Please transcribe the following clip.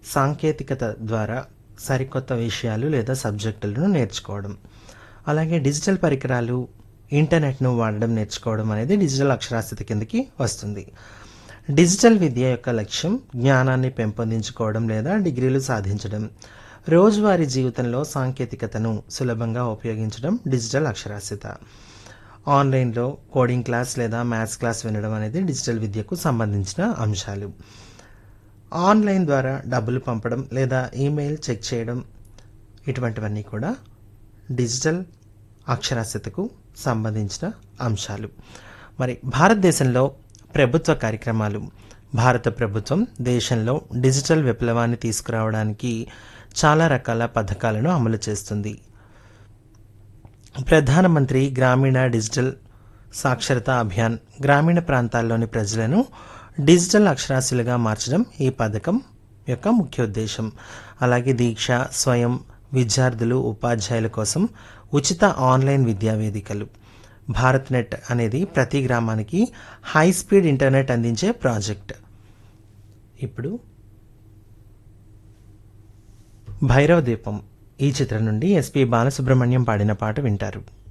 సాంకేతికత ద్వారా సరికొత్త విషయాలు లేదా సబ్జెక్టులను నేర్చుకోవడం అలాగే డిజిటల్ పరికరాలు ఇంటర్నెట్ను వాడడం నేర్చుకోవడం అనేది డిజిటల్ అక్షరాస్యత కిందకి వస్తుంది డిజిటల్ విద్య యొక్క లక్ష్యం జ్ఞానాన్ని పెంపొందించుకోవడం లేదా డిగ్రీలు సాధించడం రోజువారీ జీవితంలో సాంకేతికతను సులభంగా ఉపయోగించడం డిజిటల్ అక్షరాస్యత ఆన్లైన్లో కోడింగ్ క్లాస్ లేదా మ్యాథ్స్ క్లాస్ వినడం అనేది డిజిటల్ విద్యకు సంబంధించిన అంశాలు ఆన్లైన్ ద్వారా డబ్బులు పంపడం లేదా ఈమెయిల్ చెక్ చేయడం ఇటువంటివన్నీ కూడా డిజిటల్ అక్షరాస్యతకు సంబంధించిన అంశాలు మరి భారతదేశంలో ప్రభుత్వ కార్యక్రమాలు భారత ప్రభుత్వం దేశంలో డిజిటల్ విప్లవాన్ని తీసుకురావడానికి చాలా రకాల పథకాలను అమలు చేస్తుంది ప్రధానమంత్రి గ్రామీణ డిజిటల్ సాక్షరతా అభియాన్ గ్రామీణ ప్రాంతాల్లోని ప్రజలను డిజిటల్ అక్షరాస్యులుగా మార్చడం ఈ పథకం యొక్క ముఖ్య ఉద్దేశం అలాగే దీక్ష స్వయం విద్యార్థులు ఉపాధ్యాయుల కోసం ఉచిత ఆన్లైన్ విద్యా వేదికలు భారత్ నెట్ అనేది ప్రతి గ్రామానికి హై స్పీడ్ ఇంటర్నెట్ అందించే ప్రాజెక్ట్ ఇప్పుడు భైరవ దీపం ఈ చిత్రం నుండి ఎస్పి బాలసుబ్రహ్మణ్యం పాడిన పాట వింటారు